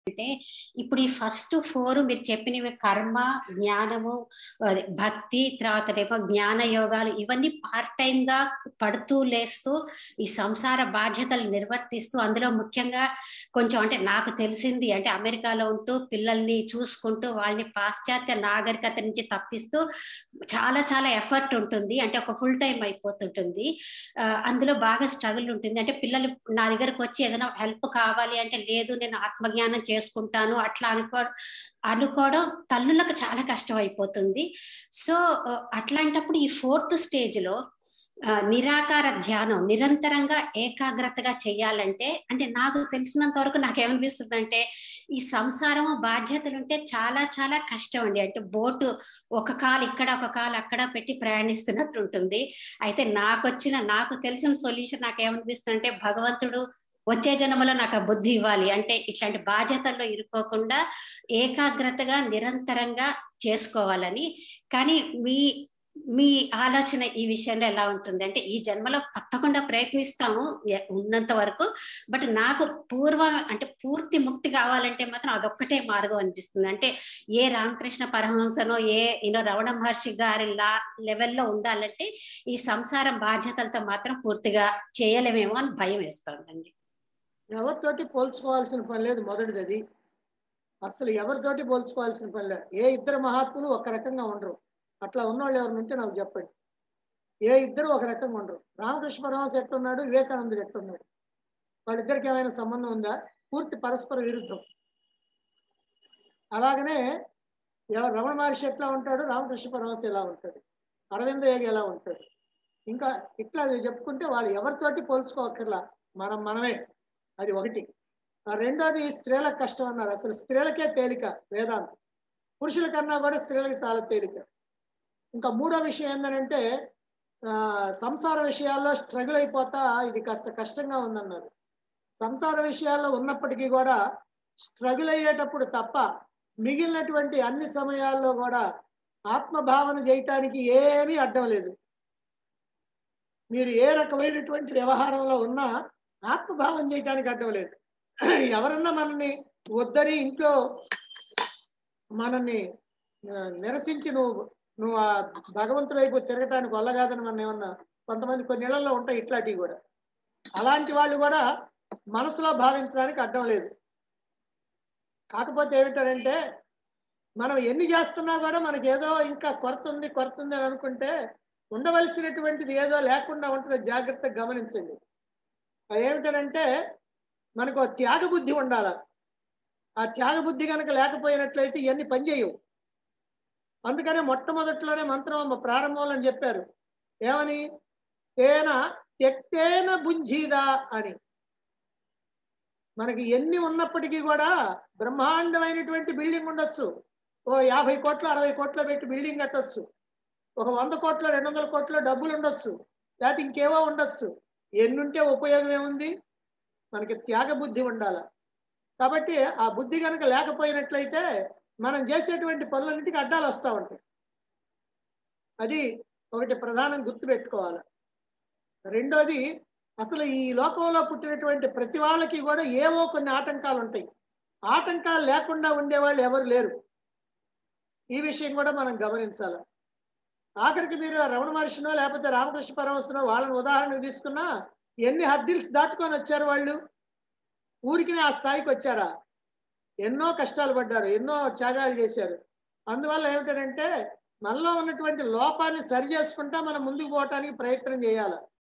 అంటే ఇప్పుడు ఈ ఫస్ట్ ఫోర్ మీరు చెప్పినవి కర్మ జ్ఞానము అదే భక్తి తర్వాత రేపు జ్ఞాన యోగాలు ఇవన్నీ పార్ట్ టైం గా పడుతూ లేస్తూ ఈ సంసార బాధ్యతలు నిర్వర్తిస్తూ అందులో ముఖ్యంగా కొంచెం అంటే నాకు తెలిసింది అంటే అమెరికాలో ఉంటూ పిల్లల్ని చూసుకుంటూ వాళ్ళని పాశ్చాత్య నాగరికత నుంచి తప్పిస్తూ చాలా చాలా ఎఫర్ట్ ఉంటుంది అంటే ఒక ఫుల్ టైం అయిపోతుంటుంది అందులో బాగా స్ట్రగుల్ ఉంటుంది అంటే పిల్లలు నా దగ్గరకు వచ్చి ఏదైనా హెల్ప్ కావాలి అంటే లేదు నేను ఆత్మజ్ఞానం చేసుకుంటాను అట్లా అనుకో అనుకోవడం తల్లులకు చాలా కష్టం అయిపోతుంది సో అట్లాంటప్పుడు ఈ ఫోర్త్ స్టేజ్ లో నిరాకార ధ్యానం నిరంతరంగా ఏకాగ్రతగా చేయాలంటే అంటే నాకు తెలిసినంత వరకు నాకేమనిపిస్తుంది అంటే ఈ సంసారం బాధ్యతలు ఉంటే చాలా చాలా కష్టం అండి అంటే బోటు ఒక కాలు ఇక్కడ ఒక కాలు అక్కడ పెట్టి ప్రయాణిస్తున్నట్టు ఉంటుంది అయితే నాకు వచ్చిన నాకు తెలిసిన సొల్యూషన్ నాకేమనిపిస్తుంది అంటే భగవంతుడు వచ్చే జన్మలో నాకు ఆ బుద్ధి ఇవ్వాలి అంటే ఇట్లాంటి బాధ్యతల్లో ఇరుక్కోకుండా ఏకాగ్రతగా నిరంతరంగా చేసుకోవాలని కానీ మీ మీ ఆలోచన ఈ విషయంలో ఎలా ఉంటుంది అంటే ఈ జన్మలో తప్పకుండా ప్రయత్నిస్తాము ఉన్నంత వరకు బట్ నాకు పూర్వం అంటే పూర్తి ముక్తి కావాలంటే మాత్రం అదొక్కటే మార్గం అనిపిస్తుంది అంటే ఏ రామకృష్ణ పరమహంసనో ఏ యూనో రమణ మహర్షి గారి లా లెవెల్లో ఉండాలంటే ఈ సంసారం బాధ్యతలతో మాత్రం పూర్తిగా చేయలేమేమో అని భయం వేస్తుందండి ఎవరితోటి పోల్చుకోవాల్సిన పని లేదు మొదటిది అది అసలు ఎవరితోటి పోల్చుకోవాల్సిన పని లేదు ఏ ఇద్దరు మహాత్ములు ఒక రకంగా ఉండరు అట్లా ఉన్నవాళ్ళు ఎవరు ఉంటే నాకు చెప్పండి ఏ ఇద్దరు ఒక రకంగా ఉండరు రామకృష్ణ పరమహంస ఎట్టున్నాడు వివేకానందుడు ఎట్టున్నాడు వాళ్ళిద్దరికి ఏమైనా సంబంధం ఉందా పూర్తి పరస్పర విరుద్ధం అలాగనే రమణ మహర్షి ఎట్లా ఉంటాడు రామకృష్ణ పరమహంస ఎలా ఉంటాడు అరవింద యోగి ఎలా ఉంటాడు ఇంకా ఇట్లా చెప్పుకుంటే వాళ్ళు ఎవరితోటి పోల్చుకోకర్లా మనం మనమే అది ఒకటి రెండోది స్త్రీలకు కష్టం అన్నారు అసలు స్త్రీలకే తేలిక వేదాంతం పురుషుల కన్నా కూడా స్త్రీలకి చాలా తేలిక ఇంకా మూడో విషయం ఏంటంటే సంసార విషయాల్లో స్ట్రగుల్ అయిపోతా ఇది కాస్త కష్టంగా ఉందన్నారు సంసార విషయాల్లో ఉన్నప్పటికీ కూడా స్ట్రగుల్ అయ్యేటప్పుడు తప్ప మిగిలినటువంటి అన్ని సమయాల్లో కూడా ఆత్మభావన చేయటానికి ఏమీ అడ్డం లేదు మీరు ఏ రకమైనటువంటి వ్యవహారంలో ఉన్నా ఆత్మభావం చేయటానికి అడ్డం లేదు ఎవరన్నా మనల్ని వద్దని ఇంట్లో మనల్ని నిరసించి నువ్వు నువ్వు ఆ భగవంతుడి వైపు తిరగటానికి వల్లగాదని మనం ఏమన్నా కొంతమంది కొన్ని ఇళ్లలో ఉంటాయి ఇట్లాంటివి కూడా అలాంటి వాళ్ళు కూడా మనసులో భావించడానికి అడ్డం లేదు కాకపోతే ఏమిటారంటే మనం ఎన్ని చేస్తున్నా కూడా మనకి ఏదో ఇంకా కొరత ఉంది కొరత ఉంది అని అనుకుంటే ఉండవలసినటువంటిది ఏదో లేకుండా ఉంటుంది జాగ్రత్తగా గమనించండి ఏమిటనంటే మనకు త్యాగ బుద్ధి ఉండాల ఆ త్యాగ బుద్ధి కనుక లేకపోయినట్లయితే ఇవన్నీ పనిచేయవు అందుకనే మొట్టమొదట్లోనే మంత్రం ప్రారంభంలో అని చెప్పారు ఏమని తేన తెక్తేన బుంజీదా అని మనకి ఎన్ని ఉన్నప్పటికీ కూడా బ్రహ్మాండమైనటువంటి బిల్డింగ్ ఉండొచ్చు ఓ యాభై కోట్లు అరవై కోట్లు పెట్టి బిల్డింగ్ కట్టొచ్చు ఒక వంద కోట్ల రెండు వందల కోట్ల డబ్బులు ఉండొచ్చు లేకపోతే ఇంకేవో ఉండొచ్చు ఎన్నుంటే ఉపయోగం ఏముంది మనకి త్యాగ బుద్ధి ఉండాల కాబట్టి ఆ బుద్ధి కనుక లేకపోయినట్లయితే మనం చేసేటువంటి పనులన్నింటికి అడ్డాలు వస్తూ ఉంటాయి అది ఒకటి ప్రధానం గుర్తు పెట్టుకోవాలి రెండోది అసలు ఈ లోకంలో పుట్టినటువంటి ప్రతి వాళ్ళకి కూడా ఏవో కొన్ని ఆటంకాలు ఉంటాయి ఆటంకాలు లేకుండా ఉండేవాళ్ళు ఎవరు లేరు ఈ విషయం కూడా మనం గమనించాలి ఆఖరికి మీరు రమణ మహర్షినో లేకపోతే రామకృష్ణ పరమశనో వాళ్ళని ఉదాహరణ తీసుకున్నా ఎన్ని హద్దిల్స్ దాటుకొని వచ్చారు వాళ్ళు ఊరికి ఆ స్థాయికి వచ్చారా ఎన్నో కష్టాలు పడ్డారు ఎన్నో త్యాగాలు చేశారు అందువల్ల ఏమిటంటే మనలో ఉన్నటువంటి లోపాన్ని సరి చేసుకుంటా మనం ముందుకు పోవటానికి ప్రయత్నం చేయాలి